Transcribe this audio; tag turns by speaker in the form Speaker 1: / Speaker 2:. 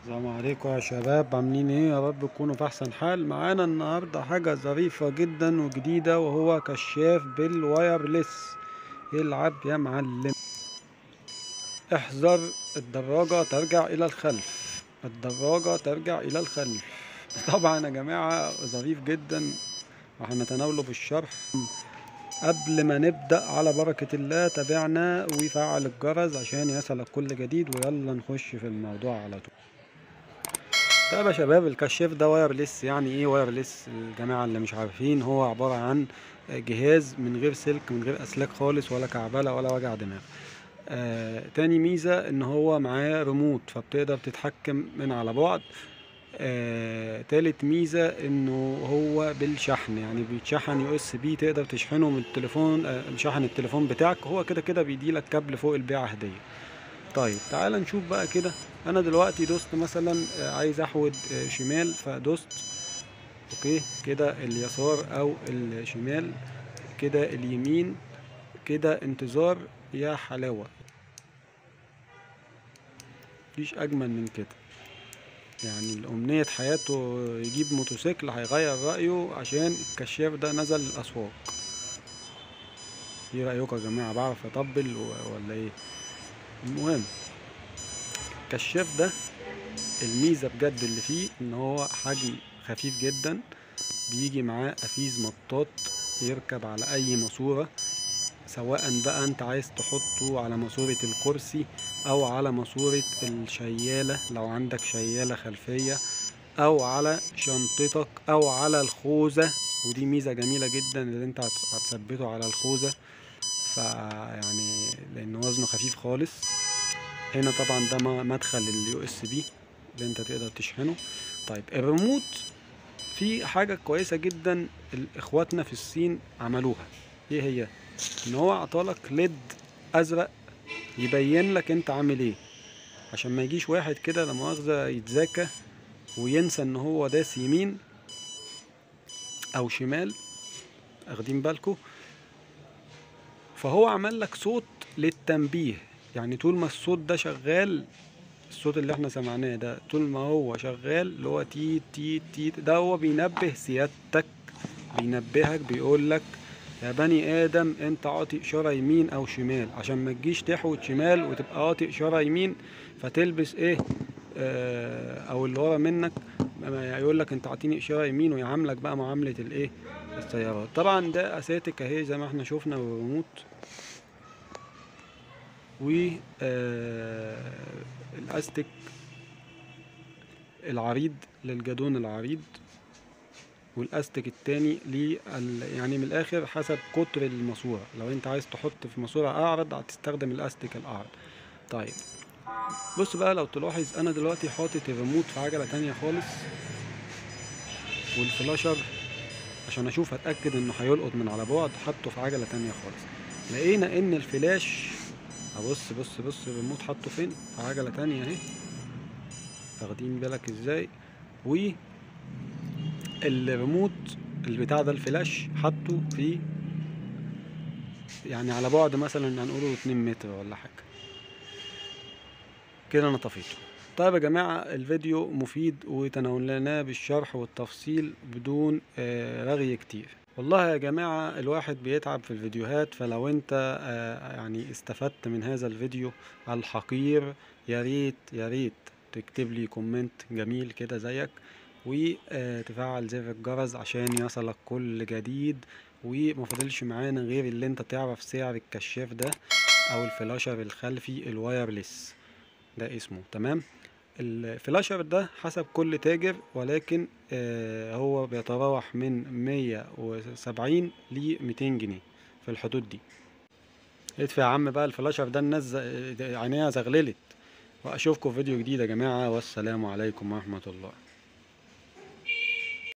Speaker 1: السلام عليكم يا شباب عاملين ايه يا رب تكونوا في احسن حال معانا النهارده حاجه ظريفه جدا وجديده وهو كشاف بالوايرلس يلعب يا معلم احذر الدراجه ترجع الى الخلف الدراجه ترجع الى الخلف طبعا يا جماعه ظريف جدا وهنتناوله بالشرح قبل ما نبدأ على بركة الله تابعنا وفعل الجرس عشان يصلك كل جديد ويلا نخش في الموضوع على طول طيب يا شباب الكشاف ده وايرلس يعني ايه وايرلس الجماعة اللي مش عارفين هو عبارة عن جهاز من غير سلك من غير اسلاك خالص ولا كعبلة ولا وجع دماغ آه تاني ميزة ان هو معاه ريموت فبتقدر تتحكم من على بعد آه، تالت ميزة انه هو بالشحن يعني بيتشحن يو اس بي تقدر تشحنه من التليفون آه، شحن التليفون بتاعك هو كده كده بيديلك كابل فوق البيعة هدية طيب تعال نشوف بقى كده انا دلوقتي دوست مثلا آه، عايز احود آه، شمال فدوست اوكي كده اليسار او الشمال كده اليمين كده انتظار يا حلاوة مفيش اجمل من كده يعني الأمنية حياته يجيب موتوسيكل هيغير رأيه عشان الكشاف ده نزل الأسواق ايه رأيكم يا جماعة بعرف أطبل و- ولا ايه المهم الكشاف ده الميزة بجد اللي فيه ان هو حجم خفيف جدا بيجي معاه قفيز مطاط يركب على أي ماسورة سواء بقى انت عايز تحطه على ماسورة الكرسي او على ماسورة الشيالة لو عندك شيالة خلفية او على شنطتك او على الخوذة ودي ميزة جميلة جدا اللي انت هت- هتثبته على الخوذة فيعني لان وزنه خفيف خالص هنا طبعا ده م- مدخل اليو اس بي اللي انت تقدر تشحنه طيب الريموت في حاجة كويسة جدا ال- اخواتنا في الصين عملوها ايه هي ان هو عطالك ليد ازرق يبين لك انت عامل ايه عشان ما يجيش واحد كده لا مؤاخذة يتذاكى وينسى ان هو داس يمين او شمال اخدين بالكو فهو عمل لك صوت للتنبيه يعني طول ما الصوت ده شغال الصوت اللي احنا سمعناه ده طول ما هو شغال اللي هو تيت تيت تيت ده هو بينبه سيادتك بينبهك بيقول لك يا بني ادم انت عاطي اشاره يمين او شمال عشان ما تجيش تحوت شمال وتبقى عاطي اشاره يمين فتلبس ايه آه او اللي ورا منك يقول لك انت عاطيني اشاره يمين ويعاملك بقى معامله الايه السيارات طبعا ده اساتك اهي زي ما احنا شفنا والريموت و آه الاستك العريض للجدون العريض والاستك التاني لل يعني من الاخر حسب قطر الماسوره لو انت عايز تحط في ماسوره اعرض هتستخدم الاستك الاعرض طيب بص بقى لو تلاحظ انا دلوقتي حاطط الريموت في عجله تانية خالص والفلاشر عشان اشوف اتاكد انه هيلقط من على بعد حطه في عجله تانية خالص لقينا ان الفلاش ابص بص بص الريموت حطه فين في عجله تانية اهي واخدين بالك ازاي و الريموت البتاع ده الفلاش حطه في يعني على بعد مثلا هنقوله 2 متر ولا حاجه كده انا طفيته طيب يا جماعة الفيديو مفيد وتناولناه بالشرح والتفصيل بدون آه، رغي كتير والله يا جماعة الواحد بيتعب في الفيديوهات فلو انت آه، يعني استفدت من هذا الفيديو الحقير يا ريت يا ريت تكتب لي كومنت جميل كده زيك وتفعل زر الجرس عشان يصلك كل جديد وما فاضلش معانا غير اللي انت تعرف سعر الكشاف ده او الفلاشر الخلفي الوايرلس ده اسمه تمام الفلاشر ده حسب كل تاجر ولكن آه هو بيتراوح من 170 ل 200 جنيه في الحدود دي ادفع يا عم بقى الفلاشر ده الناس ز- عينيها زغللت واشوفكم في فيديو جديد يا جماعة والسلام عليكم ورحمة الله